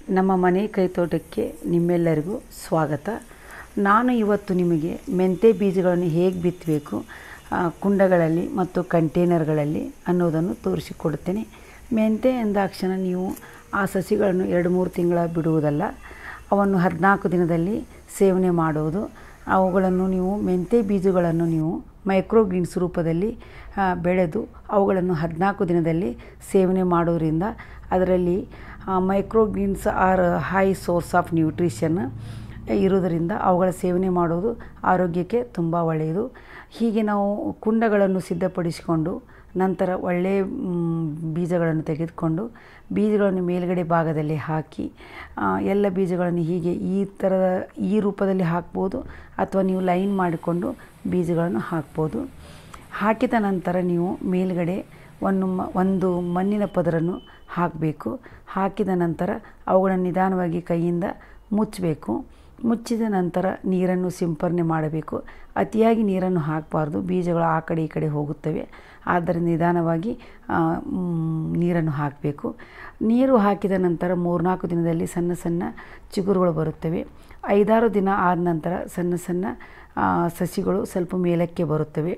ನಮ್ಮ ಮನೆ ಕೈತೋಟಕ್ಕೆ ನಿಮ್ಮೆಲ್ಲರಿಗೂ ಸ್ವಾಗತ ನಾನು ಇವತ್ತು ನಿಮಗೆ ಮೆಂತೆ ಬೀಜಗಳನ್ನು ಹೇಗೆ ಬಿತ್ತಬೇಕು ಆ, ಕುಂಡಗಳಲ್ಲಿ ಮತ್ತು ಕಂಟೈನರ್ಗಳಲ್ಲಿ ಅನ್ನೋದನ್ನು ತೋರಿಸಿಕೊಡುತ್ತೇನೆ ಮೆಂತೆ ಎಂದಾಕ್ಷಣ ನೀವು ಆ ಸಸಿಗಳನ್ನು ಎರಡು ಮೂರು ತಿಂಗಳ ಬಿಡುವುದಲ್ಲ ಅವನ್ನು ಹದಿನಾಲ್ಕು ದಿನದಲ್ಲಿ ಸೇವನೆ ಮಾಡುವುದು ಅವುಗಳನ್ನು ನೀವು ಮೆಂತೆ ಬೀಜಗಳನ್ನು ನೀವು ಮೈಕ್ರೋ ಗ್ರೀನ್ಸ್ ರೂಪದಲ್ಲಿ ಆ, ಬೆಳೆದು ಅವುಗಳನ್ನು ಹದಿನಾಲ್ಕು ದಿನದಲ್ಲಿ ಸೇವನೆ ಮಾಡೋದ್ರಿಂದ ಅದರಲ್ಲಿ micro greens are high source of nutrition ಇರೋದರಿಂದ ಅವುಗಳ ಸೇವನೆ ಮಾಡೋದು ಆರೋಗ್ಯಕ್ಕೆ ತುಂಬ ಒಳ್ಳೆಯದು ಹೀಗೆ ನಾವು ಕುಂಡಗಳನ್ನು ಸಿದ್ಧಪಡಿಸಿಕೊಂಡು ನಂತರ ಒಳ್ಳೆಯ ಮ್, ಬೀಜಗಳನ್ನು ತೆಗೆದುಕೊಂಡು ಬೀಜಗಳನ್ನು ಮೇಲ್ಗಡೆ ಭಾಗದಲ್ಲಿ ಹಾಕಿ ಆ, ಎಲ್ಲ ಬೀಜಗಳನ್ನು ಹೀಗೆ ಈ ಥರದ ಈ ರೂಪದಲ್ಲಿ ಹಾಕ್ಬೋದು ಅಥವಾ ನೀವು ಲೈನ್ ಮಾಡಿಕೊಂಡು ಬೀಜಗಳನ್ನು ಹಾಕ್ಬೋದು ಹಾಕಿದ ನಂತರ ನೀವು ಮೇಲ್ಗಡೆ ಒಂದು ಮ ಒಂದು ಮಣ್ಣಿನ ಪದರನ್ನು ಹಾಕಬೇಕು ಹಾಕಿದ ನಂತರ ಅವುಗಳನ್ನು ನಿಧಾನವಾಗಿ ಕೈಯಿಂದ ಮುಚ್ಚಬೇಕು ಮುಚ್ಚಿದ ನಂತರ ನೀರನ್ನು ಸಿಂಪರಣೆ ಮಾಡಬೇಕು ಅತಿಯಾಗಿ ನೀರನ್ನು ಹಾಕಬಾರ್ದು ಬೀಜಗಳು ಆ ಕಡೆ ಈ ಕಡೆ ಹೋಗುತ್ತವೆ ಆದ್ದರಿಂದ ನಿಧಾನವಾಗಿ ಆ, ಮ್, ನೀರನ್ನು ಹಾಕಬೇಕು ನೀರು ಹಾಕಿದ ನಂತರ ಮೂರ್ನಾಲ್ಕು ದಿನದಲ್ಲಿ ಸಣ್ಣ ಸಣ್ಣ ಚಿಗುರುಗಳು ಬರುತ್ತವೆ ಐದಾರು ದಿನ ಆದ ನಂತರ ಸಣ್ಣ ಸಣ್ಣ ಆ, ಸಸಿಗಳು ಸ್ವಲ್ಪ ಮೇಲಕ್ಕೆ ಬರುತ್ತವೆ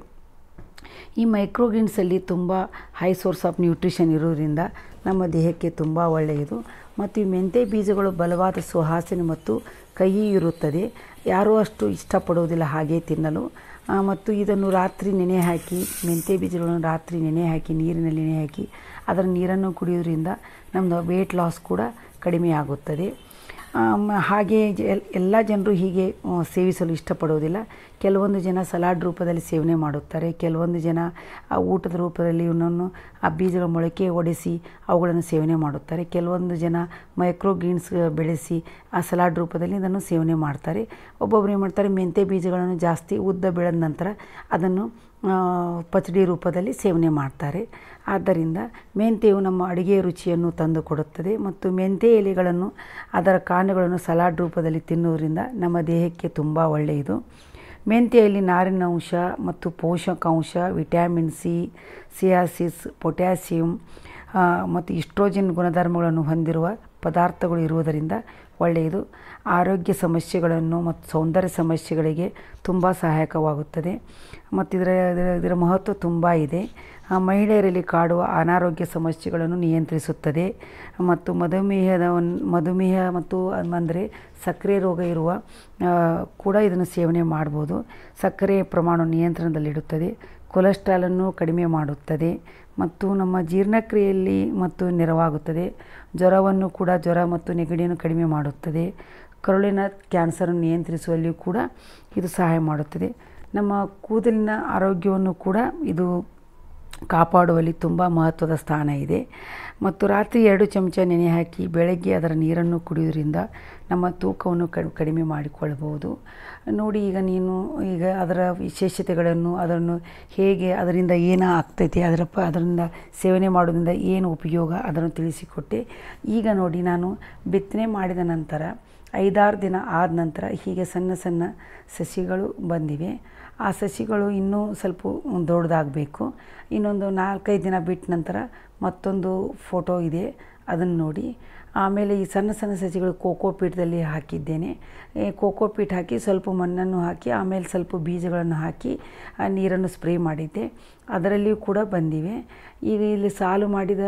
ಈ ಮೈಕ್ರೋಗ್ರೀನ್ಸಲ್ಲಿ ತುಂಬ ಹೈ ಸೋರ್ಸ್ ಆಫ್ ನ್ಯೂಟ್ರಿಷನ್ ಇರೋದ್ರಿಂದ ನಮ್ಮ ದೇಹಕ್ಕೆ ತುಂಬ ಒಳ್ಳೆಯದು ಮತ್ತು ಈ ಮೆಂತೆ ಬೀಜಗಳು ಬಲವಾದ ಸುವಾಸನೆ ಮತ್ತು ಕಹಿ ಇರುತ್ತದೆ ಯಾರೂ ಅಷ್ಟು ಇಷ್ಟಪಡುವುದಿಲ್ಲ ಹಾಗೆ ತಿನ್ನಲು ಆ, ಮತ್ತು ಇದನ್ನು ರಾತ್ರಿ ನೆನೆ ಹಾಕಿ ಮೆಂತೆ ಬೀಜಗಳನ್ನು ರಾತ್ರಿ ನೆನೆ ಹಾಕಿ ನೀರಿನಲ್ಲಿ ನೆನೆ ಹಾಕಿ ಅದರ ನೀರನ್ನು ಕುಡಿಯೋದ್ರಿಂದ ನಮ್ಮದು ವೇಟ್ ಲಾಸ್ ಕೂಡ ಕಡಿಮೆ ಆಗುತ್ತದೆ ಆಮ್, ಹಾಗೆ ಜ- ಎಲ್ಲ ಜನರು ಹೀಗೆ ಆ, ಸೇವಿಸಲು ಇಷ್ಟಪಡುವುದಿಲ್ಲ ಕೆಲವೊಂದು ಜನ ಸಲಾಡ್ ರೂಪದಲ್ಲಿ ಸೇವನೆ ಮಾಡುತ್ತಾರೆ ಕೆಲವೊಂದು ಜನ ಆ ಊಟದ ರೂಪದಲ್ಲಿ ಇವನನ್ನು ಆ ಬೀಜಗಳ ಮೊಳಕೆ ಒಡೆಸಿ ಅವುಗಳನ್ನು ಸೇವನೆ ಮಾಡುತ್ತಾರೆ ಕೆಲವೊಂದು ಜನ ಮೈಕ್ರೋ ಗ್ರೀನ್ಸ್ ಬೆಳೆಸಿ ಆ ಸಲಾಡ್ ರೂಪದಲ್ಲಿ ಇದನ್ನು ಸೇವನೆ ಮಾಡ್ತಾರೆ ಒಬ್ಬೊಬ್ಬರು ಏನು ಮಾಡ್ತಾರೆ ಮೆಂತೆ ಬೀಜಗಳನ್ನು ಜಾಸ್ತಿ ಉದ್ದ ಬೆಳೆದ ನಂತರ ಅದನ್ನು ಆ, ಪಚಡಿ ರೂಪದಲ್ಲಿ ಸೇವನೆ ಮಾಡ್ತಾರೆ ಆದ್ದರಿಂದ ಮೆಂತೆಯು ನಮ್ಮ ಅಡುಗೆಯ ರುಚಿಯನ್ನು ತಂದು ಕೊಡುತ್ತದೆ ಮತ್ತು ಮೆಂತೆ ಎಲೆಗಳನ್ನು ಅದರ ಕಾಂಡಗಳನ್ನು ಸಲಾಡ್ ರೂಪದಲ್ಲಿ ತಿನ್ನುವುದರಿಂದ ನಮ್ಮ ದೇಹಕ್ಕೆ ತುಂಬ ಒಳ್ಳೆಯದು ಮೆಂತೆಯಲ್ಲಿ ನಾರಿನಾಂಶ ಮತ್ತು ಪೋಷಕಾಂಶ ವಿಟ್ಯಾಮಿನ್ ಸಿ ಸಿಯಾಸಿಸ್ ಪೊಟ್ಯಾಸಿಯಂ ಆ, ಮತ್ತು ಇಸ್ಟ್ರೋಜನ್ ಗುಣಧರ್ಮಗಳನ್ನು ಹೊಂದಿರುವ ಪದಾರ್ಥಗಳು ಇರುವುದರಿಂದ ಒಳ್ಳೆಯದು ಆರೋಗ್ಯ ಸಮಸ್ಯೆಗಳನ್ನು ಮತ್ತು ಸೌಂದರ್ಯ ಸಮಸ್ಯೆಗಳಿಗೆ ತುಂಬ ಸಹಾಯಕವಾಗುತ್ತದೆ ಮತ್ತು ಇದರ ಇದರ ಇದರ ಮಹತ್ವ ತುಂಬ ಇದೆ ಆ, ಮಹಿಳೆಯರಲ್ಲಿ ಕಾಡುವ ಅನಾರೋಗ್ಯ ಸಮಸ್ಯೆಗಳನ್ನು ನಿಯಂತ್ರಿಸುತ್ತದೆ ಮತ್ತು ಮಧುಮೇಹದ ಮಧುಮೇಹ ಮತ್ತು ಅಂದರೆ ಸಕ್ಕರೆ ರೋಗ ಇರುವ ಆ, ಕೂಡ ಇದನ್ನು ಸೇವನೆ ಮಾಡ್ಬೋದು ಸಕ್ಕರೆ ಪ್ರಮಾಣ ನಿಯಂತ್ರಣದಲ್ಲಿಡುತ್ತದೆ ಕೊಲೆಸ್ಟ್ರಾಲನ್ನು ಕಡಿಮೆ ಮಾಡುತ್ತದೆ ಮತ್ತು ನಮ್ಮ ಜೀರ್ಣಕ್ರಿಯೆಯಲ್ಲಿ ಮತ್ತು ನೆರವಾಗುತ್ತದೆ ಜ್ವರವನ್ನು ಕೂಡ ಜ್ವರ ಮತ್ತು ನೆಗಡಿಯನ್ನು ಕಡಿಮೆ ಮಾಡುತ್ತದೆ ಕರುಳಿನ ಕ್ಯಾನ್ಸರನ್ನು ನಿಯಂತ್ರಿಸುವಲ್ಲಿಯೂ ಕೂಡ ಇದು ಸಹಾಯ ಮಾಡುತ್ತದೆ ನಮ್ಮ ಕೂದಲಿನ ಆರೋಗ್ಯವನ್ನು ಕೂಡ ಇದು ಕಾಪಾಡುವಲ್ಲಿ ತುಂಬ ಮಹತ್ವದ ಸ್ಥಾನ ಇದೆ ಮತ್ತು ರಾತ್ರಿ ಎರಡು ಚಮಚ ನೆನೆ ಹಾಕಿ ಬೆಳಗ್ಗೆ ಅದರ ನೀರನ್ನು ಕುಡಿಯೋದ್ರಿಂದ ನಮ್ಮ ತೂಕವನ್ನು ಕಡ್- ಕಡಿಮೆ ಮಾಡಿಕೊಳ್ಳಬಹುದು ನೋಡಿ ಈಗ ನೀನು ಈಗ ಅದರ ವಿಶೇಷತೆಗಳನ್ನು ಅದನ್ನು ಹೇಗೆ ಅದರಿಂದ ಏನು ಆಗ್ತೈತೆ ಅದರ ಪ ಅದರಿಂದ ಸೇವನೆ ಮಾಡೋದ್ರಿಂದ ಏನು ಉಪಯೋಗ ಅದನ್ನು ತಿಳಿಸಿಕೊಟ್ಟೆ ಈಗ ನೋಡಿ ನಾನು ಬಿತ್ತನೆ ಮಾಡಿದ ನಂತರ ಐದಾರು ದಿನ ಆದ ನಂತರ ಹೀಗೆ ಸಣ್ಣ ಸಣ್ಣ ಸಸಿಗಳು ಬಂದಿವೆ ಆ ಸಸಿಗಳು ಇನ್ನೂ ಸ್ವಲ್ಪ ದೊಡ್ಡದಾಗಬೇಕು ಇನ್ನೊಂದು ನಾಲ್ಕೈದು ದಿನ ಬಿಟ್ಟ ನಂತರ ಮತ್ತೊಂದು ಫೋಟೋ ಇದೆ ಅದನ್ನು ನೋಡಿ ಆಮೇಲೆ ಈ ಸಣ್ಣ ಸಣ್ಣ ಸಸಿಗಳು ಕೋಕೋ ಪೀಠದಲ್ಲಿ ಹಾಕಿದ್ದೇನೆ ಈ ಕೋಕೋ ಪೀಠ ಹಾಕಿ ಸ್ವಲ್ಪ ಮಣ್ಣನ್ನು ಹಾಕಿ ಆಮೇಲೆ ಸ್ವಲ್ಪ ಬೀಜಗಳನ್ನು ಹಾಕಿ ಆ ನೀರನ್ನು ಸ್ಪ್ರೇ ಮಾಡಿದ್ದೆ ಅದರಲ್ಲಿಯೂ ಕೂಡ ಬಂದಿವೆ ಈಗ ಇಲ್ಲಿ ಸಾಲು ಮಾಡಿದ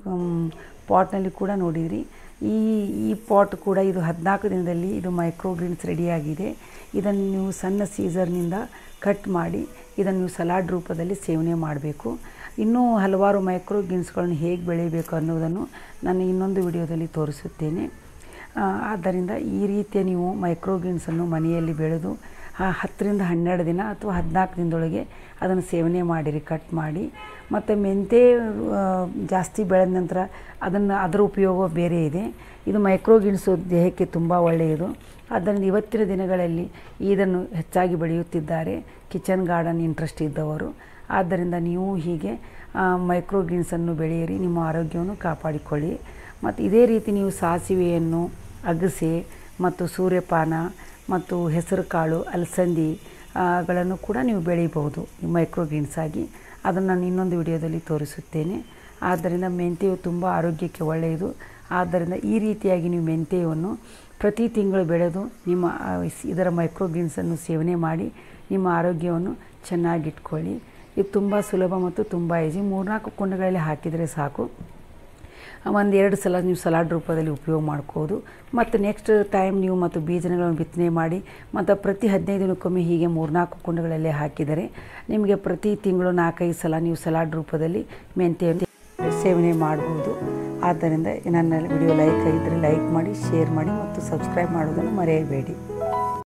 ಪಾಟ್ನಲ್ಲಿ ಕೂಡ ನೋಡಿದ್ರಿ ಈ ಈ ಪಾಟ್ ಕೂಡ ಇದು ಹದಿನಾಲ್ಕು ದಿನದಲ್ಲಿ ಇದು ಮೈಕ್ರೋ ಗ್ರೀನ್ಸ್ ರೆಡಿಯಾಗಿದೆ ಇದನ್ನು ನೀವು ಸಣ್ಣ ಸೀಸರ್ನಿಂದ ಕಟ್ ಮಾಡಿ ಇದನ್ನು ನೀವು ಸಲಾಡ್ ರೂಪದಲ್ಲಿ ಸೇವನೆ ಮಾಡಬೇಕು ಇನ್ನೂ ಹಲವಾರು ಮೈಕ್ರೋ ಗ್ರೀನ್ಸ್ಗಳನ್ನು ಹೇಗೆ ಬೆಳೆಯಬೇಕು ಅನ್ನೋದನ್ನು ನಾನು ಇನ್ನೊಂದು ವಿಡಿಯೋದಲ್ಲಿ ತೋರಿಸುತ್ತೇನೆ ಆ, ಆದ್ದರಿಂದ ಈ ರೀತಿಯ ನೀವು ಮೈಕ್ರೋ ಗ್ರೀನ್ಸನ್ನು ಮನೆಯಲ್ಲಿ ಬೆಳೆದು ಆ ಹತ್ತರಿಂದ ಹನ್ನೆರಡು ದಿನ ಅಥವಾ ಹದಿನಾಲ್ಕು ದಿನದೊಳಗೆ ಅದನ್ನು ಸೇವನೆ ಮಾಡಿರಿ ಕಟ್ ಮಾಡಿ ಮತ್ತು ಮೆಂತೆ ಆ, ಜಾಸ್ತಿ ಬೆಳೆದ ನಂತರ ಅದನ್ನು ಅದರ ಉಪಯೋಗ ಬೇರೆ ಇದೆ ಇದು ಮೈಕ್ರೋ ಗಿಣ್ಸು ದೇಹಕ್ಕೆ ತುಂಬ ಒಳ್ಳೆಯದು ಆದ್ದರಿಂದ ಇವತ್ತಿನ ದಿನಗಳಲ್ಲಿ ಇದನ್ನು ಹೆಚ್ಚಾಗಿ ಬೆಳೆಯುತ್ತಿದ್ದಾರೆ ಕಿಚನ್ ಗಾರ್ಡನ್ ಇಂಟ್ರೆಸ್ಟ್ ಇದ್ದವರು ಆದ್ದರಿಂದ ನೀವು ಹೀಗೆ ಮೈಕ್ರೋ ಗ್ರೀನ್ಸನ್ನು ಬೆಳೆಯಿರಿ ನಿಮ್ಮ ಆರೋಗ್ಯವನ್ನು ಕಾಪಾಡಿಕೊಳ್ಳಿ ಮತ್ತು ಇದೇ ರೀತಿ ನೀವು ಸಾಸಿವೆಯನ್ನು ಅಗಸೆ ಮತ್ತು ಸೂರ್ಯಪಾನ ಮತ್ತು ಹೆಸರುಕಾಳು ಅಲಸಂದಿ ಆ, ಗಳನ್ನು ಕೂಡ ನೀವು ಬೆಳೀಬಹುದು ಮೈಕ್ರೋ ಗ್ರೀನ್ಸ್ ಆಗಿ ಅದನ್ನು ನಾನು ಇನ್ನೊಂದು ವಿಡಿಯೋದಲ್ಲಿ ತೋರಿಸುತ್ತೇನೆ ಆದ್ದರಿಂದ ಮೆಂತೆಯು ತುಂಬ ಆರೋಗ್ಯಕ್ಕೆ ಒಳ್ಳೆಯದು ಆದ್ದರಿಂದ ಈ ರೀತಿಯಾಗಿ ನೀವು ಮೆಂತ್ಯವನ್ನು ಪ್ರತಿ ತಿಂಗಳು ಬೆಳೆದು ನಿಮ್ಮ ಆ, ಸ್- ಇದರ ಮೈಕ್ರೋಗ್ರೀನ್ಸನ್ನು ಸೇವನೆ ಮಾಡಿ ನಿಮ್ಮ ಆರೋಗ್ಯವನ್ನು ಚೆನ್ನಾಗಿಟ್ಕೊಳ್ಳಿ ಇದು ತುಂಬ ಸುಲಭ ಮತ್ತು ತುಂಬ ಈಸಿ ಮೂರ್ನಾಲ್ಕು ಕುಂಡಗಳಲ್ಲಿ ಹಾಕಿದರೆ ಸಾಕು ಒಂದು ಎರಡು ಸಲ ನೀವು ಸಲಾಡ್ ರೂಪದಲ್ಲಿ ಉಪಯೋಗ ಮಾಡ್ಕೋದು ಮತ್ತು ನೆಕ್ಸ್ಟ್ ಟೈಮ್ ನೀವು ಮತ್ತು ಬೀಜಗಳನ್ನು ಬಿತ್ತನೆ ಮಾಡಿ ಮತ್ತು ಪ್ರತಿ ಹದಿನೈದು ದಿನಕ್ಕೊಮ್ಮೆ ಹೀಗೆ ಮೂರ್ನಾಲ್ಕು ಕುಂಡಗಳಲ್ಲಿ ಹಾಕಿದರೆ ನಿಮಗೆ ಪ್ರತಿ ತಿಂಗಳು ನಾಲ್ಕೈದು ಸಲ ನೀವು ಸಲಾಡ್ ರೂಪದಲ್ಲಿ ಮೆಂತ್ಯವನ್ನು ಸೇವನೆ ಮಾಡ್ಬೋದು ಆದ್ದರಿಂದ ನನ್ನ ವಿಡಿಯೋ ಲೈಕ್ ಆಗಿದ್ದರೆ ಲೈಕ್ ಮಾಡಿ ಶೇರ್ ಮಾಡಿ ಮತ್ತು ಸಬ್ಸ್ಕ್ರೈಬ್ ಮಾಡೋದನ್ನು ಮರೆಯಬೇಡಿ